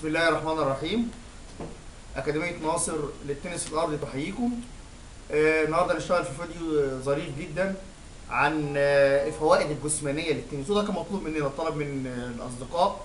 بسم الله الرحمن الرحيم أكاديمية ناصر للتنس الأرضي تحييكم آه، النهارده هنشتغل في فيديو آه، ظريف جدا عن آه، الفوائد الجسمانية للتنس وده كان مطلوب مننا طلب من آه، الأصدقاء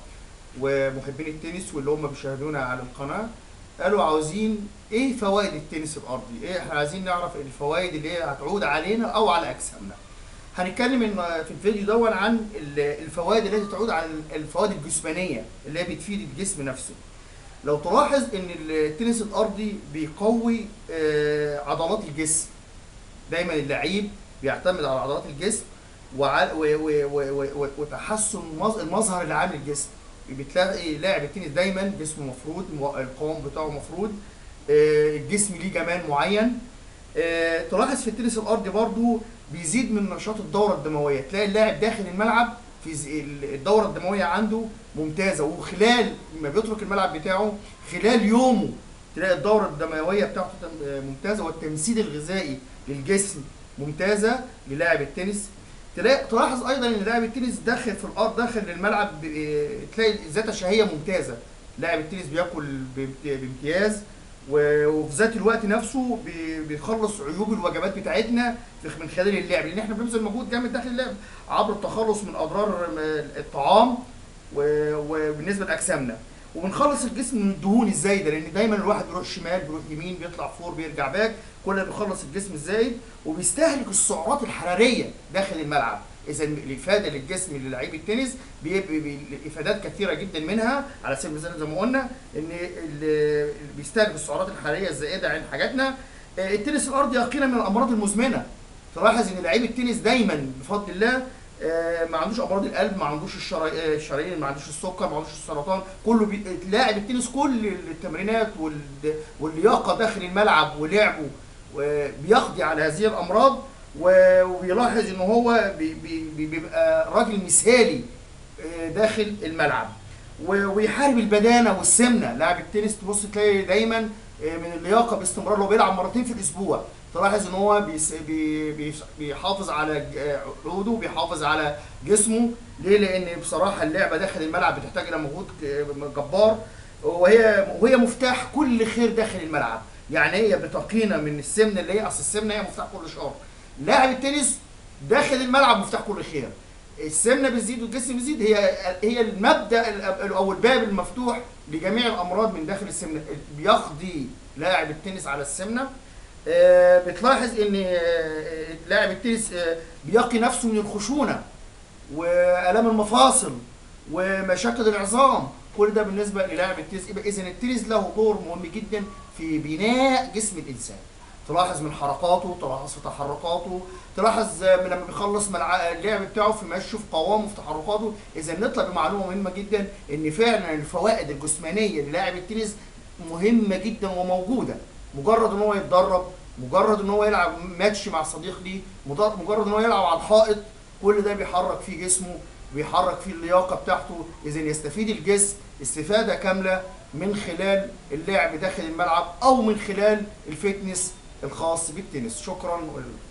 ومحبين التنس واللي هم بيشاهدونا على القناة قالوا عاوزين ايه فوائد التنس الأرضي ايه احنا عايزين نعرف الفوائد اللي هي هتعود علينا أو على أجسامنا هنتكلم إن- في الفيديو دون عن ال- الفوائد التي تعود على الفوائد الجسمانية اللي هي بتفيد الجسم نفسه لو تلاحظ ان التنس الارضي بيقوي آه، عضلات الجسم دايما اللعيب بيعتمد على عضلات الجسم وع- و- و- و- و- و- وتحسن مظ- المظهر العام للجسم بتلاقي لاعب التنس دايما جسمه مفرود مو- القوام بتاعه مفرود آه، الجسم ليه جمال معين آه، تلاحظ في التنس الارضي برضو بيزيد من نشاط الدوره الدمويه تلاقي اللاعب داخل الملعب في ز- ال- الدوره الدمويه عنده ممتازه وخلال ما بيترك الملعب بتاعه خلال يومه تلاقي الدوره الدمويه بتاعته تم- آه، ممتازه والتمثيل الغذائي للجسم ممتازه للاعب التنس تلاقي تلاحظ ايضا ان لاعب التنس داخل في الارض داخل الملعب ب- تلاقي ذات شهيه ممتازه لاعب التنس بياكل بامت- بامتياز و- وفي ذات الوقت نفسه بي- بيخلص عيوب الوجبات بتاعتنا في- من خلال اللعب لان احنا بنبذل مجهود جامد داخل اللعب عبر التخلص من اضرار م- الطعام و- وبالنسبه لاجسامنا وبنخلص الجسم من الدهون الزايده لان دايما الواحد بيروح شمال بيروح يمين بيطلع فور بيرجع باك كل ده بيخلص الجسم الزايد وبيستهلك السعرات الحراريه داخل الملعب اذا الافاده للجسم للعيب التنس بي- بي- بي- افادات كثيره جدا منها على سبيل المثال زي ما قلنا ان ال- بيستهلك السعرات الحراريه الزائده عن حاجاتنا آه، التنس الارضي يقينا من الامراض المزمنه تلاحظ ان لعيب التنس دايما بفضل الله آه، ما عندوش امراض القلب ما عندوش الشراي- آه، الشرايين ما عندوش السكر ما عندوش السرطان كله بي... لاعب التنس كل التمرينات وال... واللياقه داخل الملعب ولعبه و- بيقضي على هذه الامراض و- وبيلاحظ ان هو بي... بي... بي- بيبقى راجل مثالي آه، داخل الملعب و- ويحارب البدانه والسمنه لاعب التنس تبص تلاقي دايما آه، من اللياقه باستمرار لو بيلعب مرتين في الاسبوع تلاحظ ان هو بيس بي بي بيحافظ على ج- عوده بيحافظ على جسمه ليه لان بصراحه اللعبه داخل الملعب بتحتاج الى مجهود ك- جبار وهي وهي مفتاح كل خير داخل الملعب يعني هي بتقينا من السمنه اللي هي اصل السمنه هي مفتاح كل شر لاعب التنس داخل الملعب مفتاح كل خير السمنه بتزيد والجسم بيزيد هي هي المبدا ال- او الباب المفتوح لجميع الامراض من داخل السمنه بيقضي لاعب التنس على السمنه آه، بتلاحظ ان آه، لاعب التنس آه، بيقي نفسه من الخشونه والام المفاصل ومشاكل العظام كل ده بالنسبه للاعب التنس يبقى اذا التنس له دور مهم جدا في بناء جسم الانسان تلاحظ من حركاته تلاحظ في تحركاته تلاحظ آه، من لما بيخلص ملع- اللعب بتاعه في مشيه في قوامه في تحركاته اذا نطلع بمعلومه مهمه جدا ان فعلا الفوائد الجسمانيه للاعب التنس مهمه جدا وموجوده مجرد ان هو يتدرب مجرد ان هو يلعب ماتش مع صديق ليه مجرد مجرد ان هو يلعب على الحائط كل ده بيحرك فيه جسمه بيحرك فيه اللياقه بتاعته اذا يستفيد الجسم استفاده كامله من خلال اللعب داخل الملعب او من خلال الفتنس الخاص بالتنس شكرا